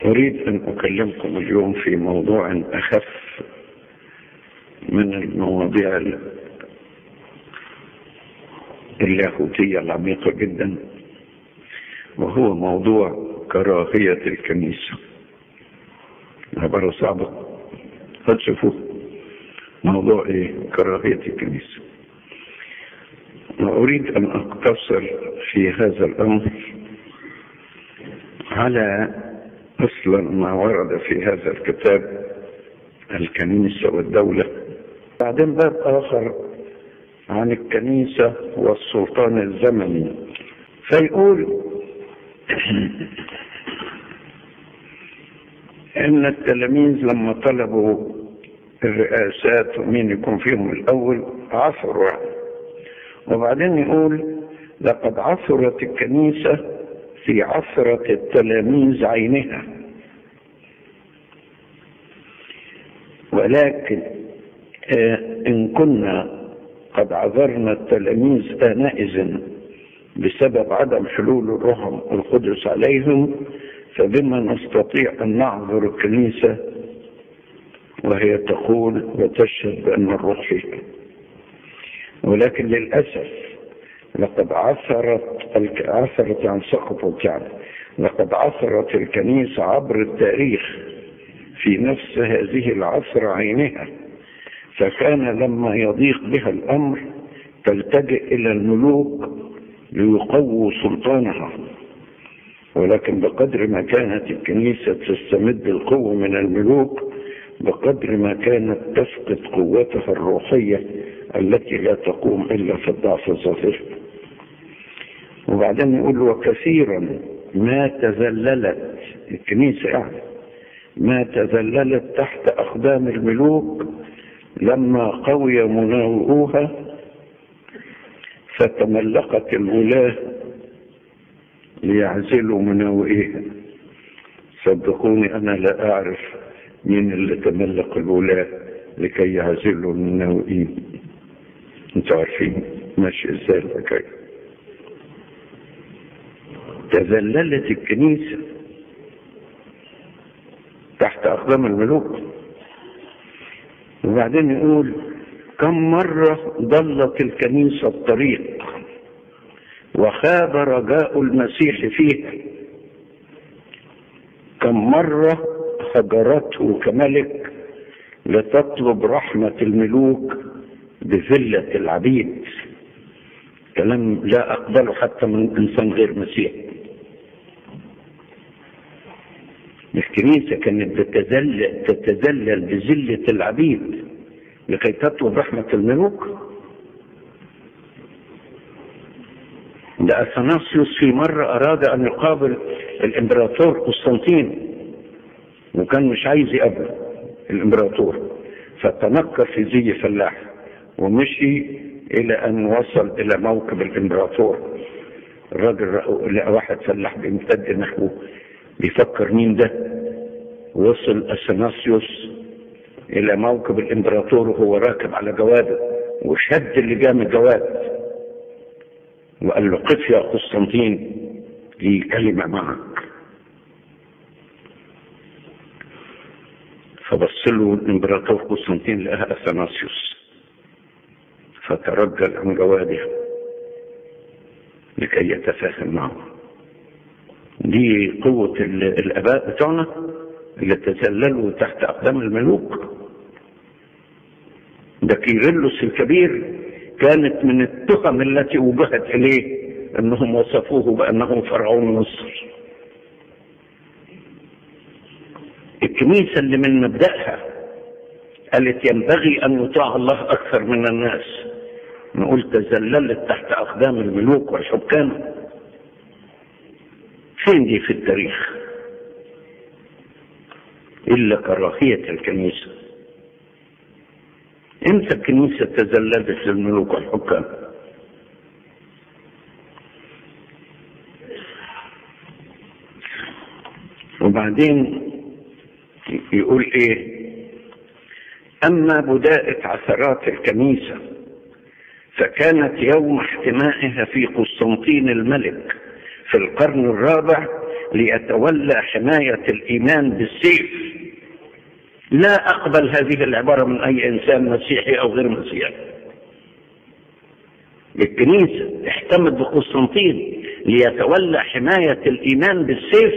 أريد أن أكلمكم اليوم في موضوع أخف من المواضيع اللاهوتية العميقة جدا وهو موضوع كراهية الكنيسة عبارة صعبة هتشوفوا موضوع ايه كراهية الكنيسة وأريد أن أقتصر في هذا الأمر على أصلا ما ورد في هذا الكتاب الكنيسة والدولة بعدين باب آخر عن الكنيسة والسلطان الزمني فيقول ان التلاميذ لما طلبوا الرئاسات ومين يكون فيهم الاول عثروا وبعدين يقول لقد عثرت الكنيسة في عثرة التلاميذ عينها ولكن إن كنا قد عذرنا التلاميذ آنئذ بسبب عدم حلول الروح القدس عليهم فبما نستطيع أن نعذر الكنيسة وهي تقول وتشهد بأن الروح فيها ولكن للأسف لقد عثرت عثرت عن سقطت يعني لقد عثرت الكنيسة عبر التاريخ في نفس هذه العصر عينها فكان لما يضيق بها الأمر تلتجئ إلى الملوك ليقووا سلطانها ولكن بقدر ما كانت الكنيسة تستمد القوة من الملوك بقدر ما كانت تفقد قوتها الروحية التي لا تقوم إلا في الضعف الظاهري وبعدين يقول وكثيرا ما تذللت الكنيسة يعني ما تذللت تحت أقدام الملوك لما قوي مناوئوها فتملقت الولاة ليعزلوا مناوئيها صدقوني أنا لا أعرف مين اللي تملق الولاة لكي يعزلوا المناوئين انتوا عارفين ماشي ازاي الحكاية تذللت الكنيسة تحت أقدام الملوك وبعدين يقول كم مرة ضلت الكنيسة الطريق وخاب رجاء المسيح فيها كم مرة هجرته كملك لتطلب رحمة الملوك بذلة العبيد كلام لا أقبله حتى من إنسان غير مسيح الكنيسة كانت تتذلل, تتذلل بذلة العبيد لكي تطلب رحمة الملوك ده أثناسيوس في مرة أراد أن يقابل الإمبراطور قسطنطين وكان مش عايز يقابله الإمبراطور فتنكر في زي فلاح ومشي إلى أن وصل إلى موكب الإمبراطور الراجل لقى واحد فلاح بيمتد نحوه بيفكر مين ده وصل أثناسيوس إلى موكب الإمبراطور وهو راكب على جواده وشد اللي جاء من الجواد وقال له قف يا قسطنطين لي كلمة معك فبص له الإمبراطور قسطنطين لقاها أثناسيوس فترجل عن جواده لكي يتفاهم معه دي قوة الآباء بتوعنا اللي تذللوا تحت أقدام الملوك ده كيرلس الكبير كانت من التهم التي وجهت إليه أنهم وصفوه بأنه فرعون مصر الكنيسة اللي من مبدأها قالت ينبغي أن يطاع الله أكثر من الناس نقول تذللت تحت أقدام الملوك والحكام فين دي في التاريخ إلا كراهية الكنيسة امتى الكنيسة تذللت للملوك والحكام وبعدين يقول ايه اما بداءة عثرات الكنيسة فكانت يوم احتمائها في قسطنطين الملك في القرن الرابع ليتولى حماية الإيمان بالسيف لا أقبل هذه العبارة من أي إنسان مسيحي أو غير مسيحي الكنيسة احتمت بقسطنطين ليتولى حماية الإيمان بالسيف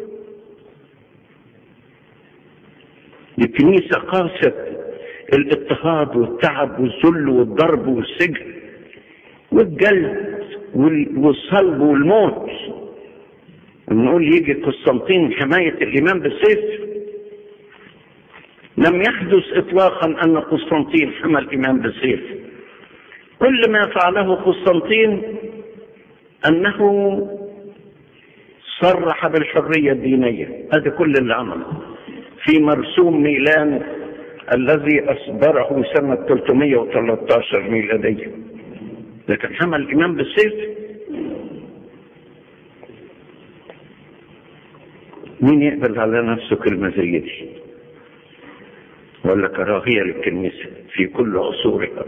الكنيسة قاست الاضطهاد والتعب والذل والضرب والسجن والجلد والصلب والموت نقول يجي قسطنطين حماية الإيمان بالسيف لم يحدث إطلاقا أن قسطنطين حمى الإيمان بالسيف كل ما فعله قسطنطين أنه صرح بالحرية الدينية هذا كل اللي عمله في مرسوم ميلان الذي أصدره سنة 313 ميلادية لكن حمى الإمام بالسيف مين يقبل على نفسه كلمة زي دي ولا كراهية للكنيسة في كل عصورها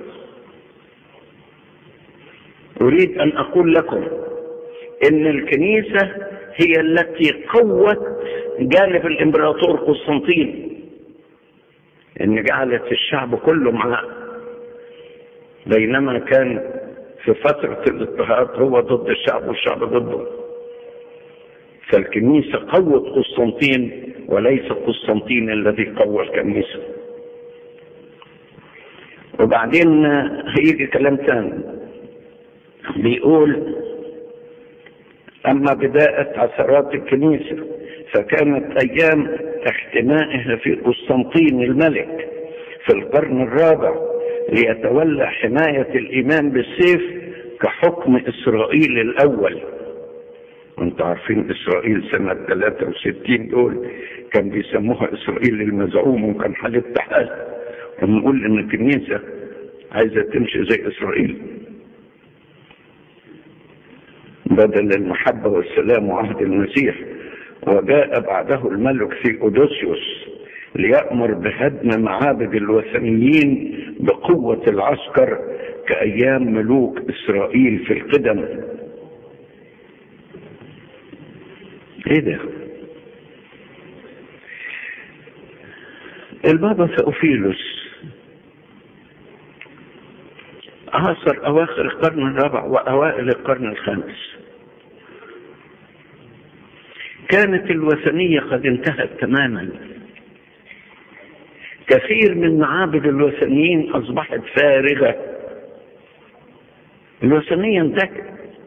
أريد أن أقول لكم إن الكنيسة هي التي قوت جانب الإمبراطور قسطنطين إن جعلت الشعب كله معاه بينما كان في فترة الاضطهاد هو ضد الشعب والشعب ضده فالكنيسة قوت قسطنطين وليس قسطنطين الذي قوى الكنيسة وبعدين هيجي كلام تاني بيقول أما بداية عثرات الكنيسة فكانت أيام احتمائها في قسطنطين الملك في القرن الرابع ليتولى حماية الإيمان بالسيف كحكم إسرائيل الأول وانتوا عارفين إسرائيل سنة 63 دول كان بيسموها إسرائيل المزعوم وكان حال اتحاد ونقول إن الكنيسة عايزة تمشي زي إسرائيل بدل المحبة والسلام وعهد المسيح وجاء بعده الملك في أودوسيوس ليأمر بهدم معابد الوثنيين بقوة العسكر كأيام ملوك إسرائيل في القدم ايه ده البابا ثأوفيلوس عاصر أواخر القرن الرابع وأوائل القرن الخامس كانت الوثنية قد انتهت تماما كثير من معابد الوثنيين أصبحت فارغة الوثنية انتهت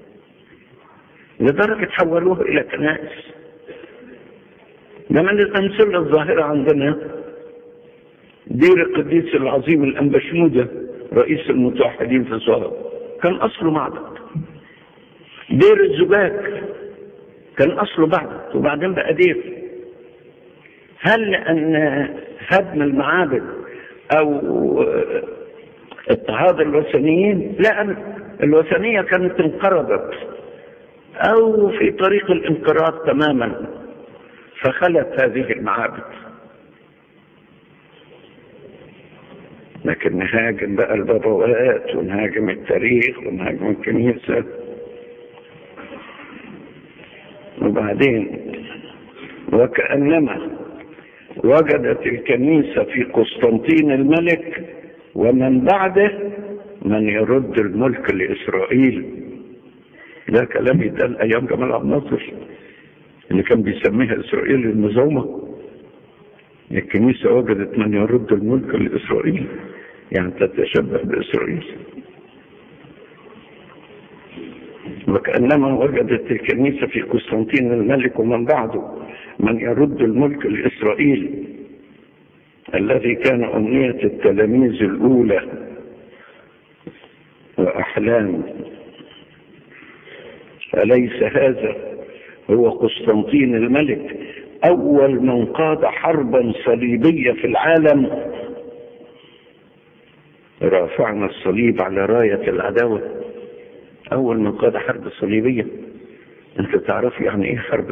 لدرجة حولوها إلى كنائس ده من الأمثلة الظاهرة عندنا دير القديس العظيم الأنبشنودة رئيس المتوحدين في الزهر كان أصله معبد دير الزجاج كان أصله معبد وبعدين بقى دير هل أن هدم المعابد أو اضطهاد الوثنيين لا الوثنية كانت انقرضت أو في طريق الانقراض تماما فخلت هذه المعابد لكن نهاجم بقى البابوات ونهاجم التاريخ ونهاجم الكنيسة وبعدين وكأنما وجدت الكنيسة في قسطنطين الملك ومن بعده من يرد الملك لإسرائيل ده كلام يتقال أيام جمال عبد الناصر اللي كان بيسميها إسرائيل المزعومة الكنيسة وجدت من يرد الملك لإسرائيل يعني تتشبه بإسرائيل وكأنما وجدت الكنيسة في قسطنطين الملك ومن بعده من يرد الملك لإسرائيل الذي كان أمنية التلاميذ الأولى وأحلام أليس هذا هو قسطنطين الملك أول من قاد حربا صليبية في العالم رافعنا الصليب على راية العداوة أول من قاد حرب صليبية أنت تعرف يعني إيه حرب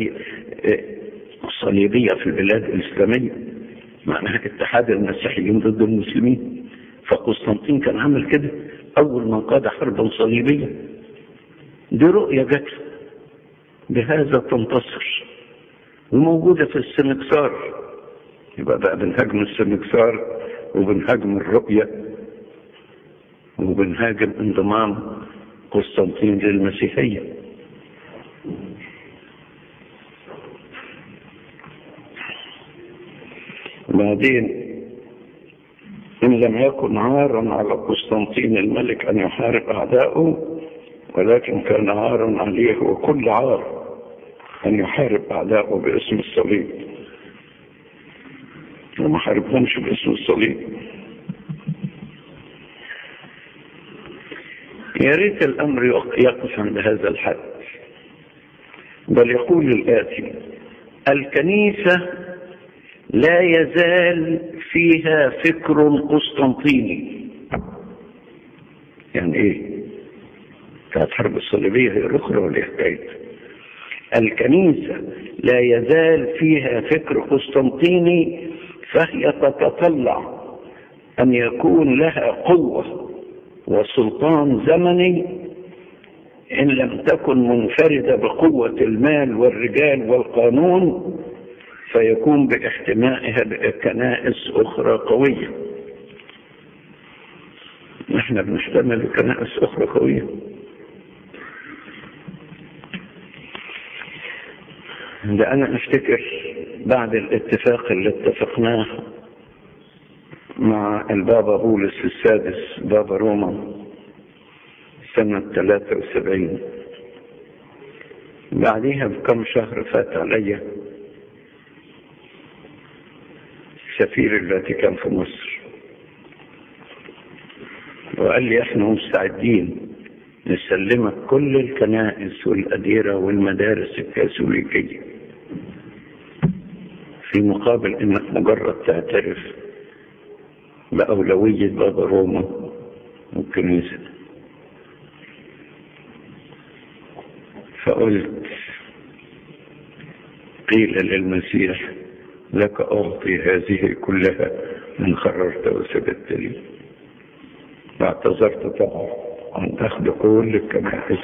صليبية في البلاد الإسلامية معناها اتحاد المسيحيين ضد المسلمين فقسطنطين كان عمل كده أول من قاد حربا صليبية دي رؤية جت بهذا تنتصر وموجودة في السمكسار يبقى بقى بنهاجم السمكسار وبنهاجم الرؤية وبنهاجم انضمام قسطنطين للمسيحية بعدين إن لم يكن عارا على قسطنطين الملك أن يحارب أعداؤه ولكن كان عارا عليه وكل عار أن يحارب أعداؤه باسم الصليب وما حاربهمش باسم الصليب يا ريت الأمر يقف عند هذا الحد بل يقول الآتي الكنيسة لا يزال فيها فكر قسطنطيني يعني ايه كانت حرب الصليبية هي الأخرى ولا حكاية الكنيسة لا يزال فيها فكر قسطنطيني فهي تتطلع أن يكون لها قوة وسلطان زمني إن لم تكن منفردة بقوة المال والرجال والقانون فيكون باحتمائها بكنائس أخرى قوية نحن بنحتمل بكنائس أخرى قوية ده أنا أفتكر بعد الاتفاق اللي اتفقناه مع البابا بولس السادس بابا روما سنة 73 بعديها بكم شهر فات عليا سفير الفاتيكان في مصر وقال لي احنا مستعدين نسلمك كل الكنائس والأديرة والمدارس الكاثوليكية في مقابل انك مجرد تعترف بأولوية بابا روما والكنيسة فقلت قيل للمسيح لك أعطي هذه كلها من خررت وسجدت لي واعتذرت طبعا عن أخذ كل الكنائس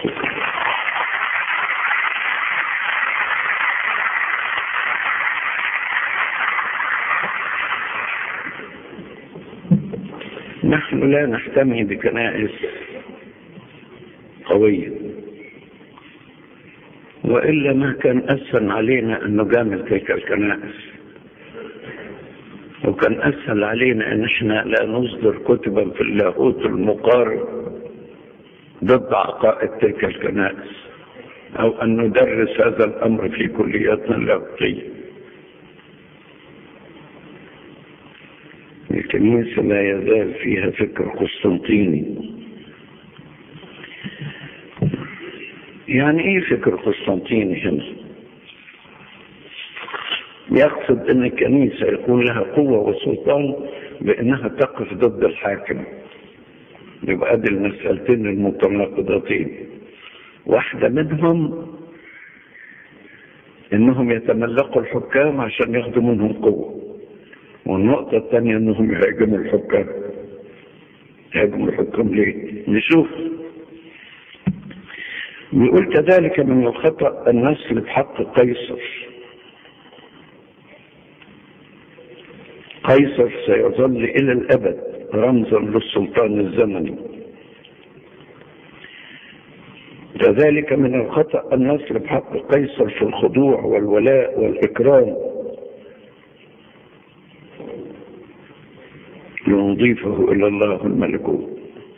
نحن لا نحتمي بكنائس قوية وإلا ما كان أسهل علينا أن نجامل تلك الكنائس وكان أسهل علينا أن احنا لا نصدر كتبا في اللاهوت المقارن ضد عقائد تلك الكنائس أو أن ندرس هذا الأمر في كلياتنا اللاهوتية الكنيسة لا يزال فيها فكر قسطنطيني يعني ايه فكر قسطنطيني هنا يقصد ان الكنيسة يكون لها قوة وسلطان بانها تقف ضد الحاكم يبقى ادي المسألتين المتناقضتين واحدة منهم انهم يتملقوا الحكام عشان ياخدوا منهم قوة والنقطة الثانية انهم يهاجموا الحكام يهاجموا الحكام ليه؟ نشوف بيقول كذلك من الخطأ النسل بحق قيصر قيصر سيظل إلى الأبد رمزا للسلطان الزمني كذلك من الخطأ النسل بحق قيصر في الخضوع والولاء والإكرام لنضيفه إلى الله الملكوت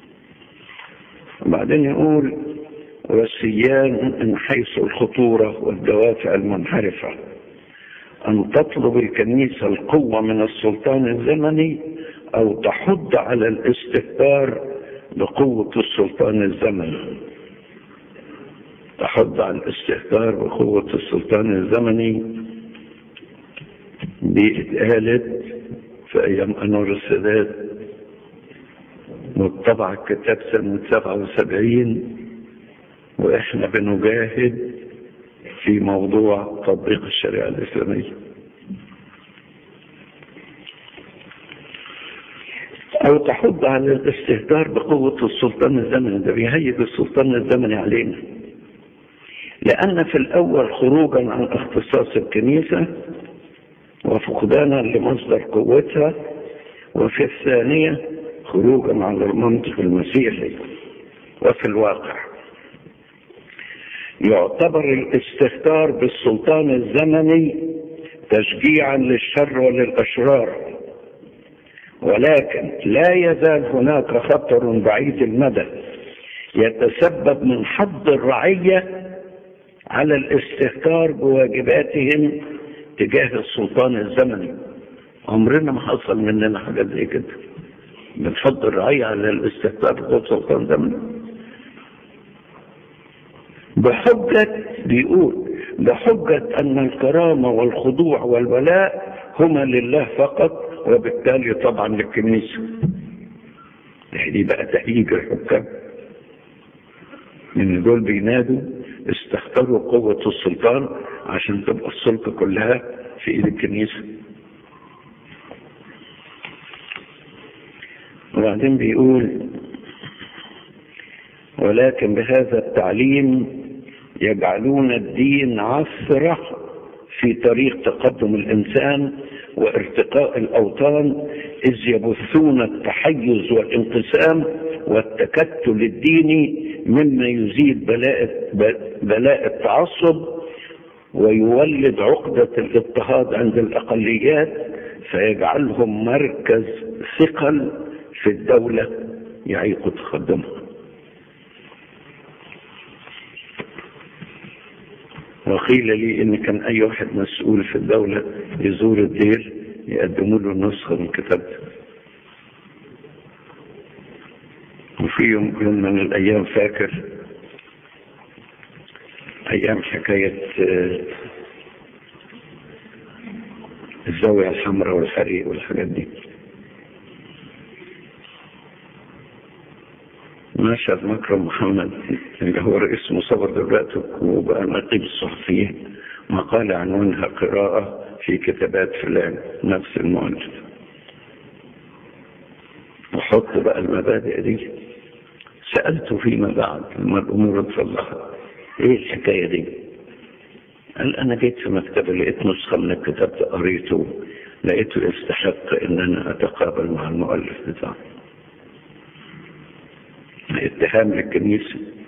وبعدين يقول والسيان من حيث الخطورة والدوافع المنحرفة أن تطلب الكنيسة القوة من السلطان الزمني أو تحض على الاستهتار بقوة السلطان الزمني تحض على الاستهتار بقوة السلطان الزمني دي اتقالت في أيام أنور السادات وطبع الكتاب سنة 77 وإحنا بنجاهد في موضوع تطبيق الشريعة الإسلامية أو تحض على الاستهتار بقوة السلطان الزمني ده بيهيج السلطان الزمني علينا لأن في الأول خروجا عن اختصاص الكنيسة وفقدانا لمصدر قوتها وفي الثانية خروجا عن المنطق المسيحي وفي الواقع يعتبر الاستهتار بالسلطان الزمني تشجيعا للشر وللأشرار ولكن لا يزال هناك خطر بعيد المدى يتسبب من حد الرعية على الاستهتار بواجباتهم تجاه السلطان الزمني عمرنا ما حصل مننا حاجات زي كده بنفضل الرعية على الاستهتار بالسلطان الزمني بحجة بيقول بحجة أن الكرامة والخضوع والولاء هما لله فقط وبالتالي طبعا للكنيسة دي بقى تهيج الحكام ان دول بينادوا استختاروا قوة السلطان عشان تبقى السلطة كلها في ايد الكنيسة وبعدين بيقول ولكن بهذا التعليم يجعلون الدين عثرة في طريق تقدم الإنسان وارتقاء الأوطان إذ يبثون التحيز والانقسام والتكتل الديني مما يزيد بلاء بلاء التعصب ويولد عقدة الاضطهاد عند الأقليات فيجعلهم مركز ثقل في الدولة يعيق تقدمها وقيل لي ان كان اي واحد مسؤول في الدولة يزور الدير يقدموا له نسخة من كتابته وفي يوم يوم من الايام فاكر ايام حكاية الزاوية الحمراء والحريق والحاجات دي نشر مكرم محمد اللي هو رئيس مصور دلوقتي وبقى نقيب الصحفيين مقال عنوانها قراءة في كتابات فلان نفس المؤلف وحط بقى المبادئ دي سألته فيما بعد لما الأمور اتصلحت ايه الحكاية دي قال أنا جيت في مكتبة لقيت نسخة من الكتاب ده قريته لقيته يستحق إن أنا أتقابل مع المؤلف بتاعه اتهام للكنيسة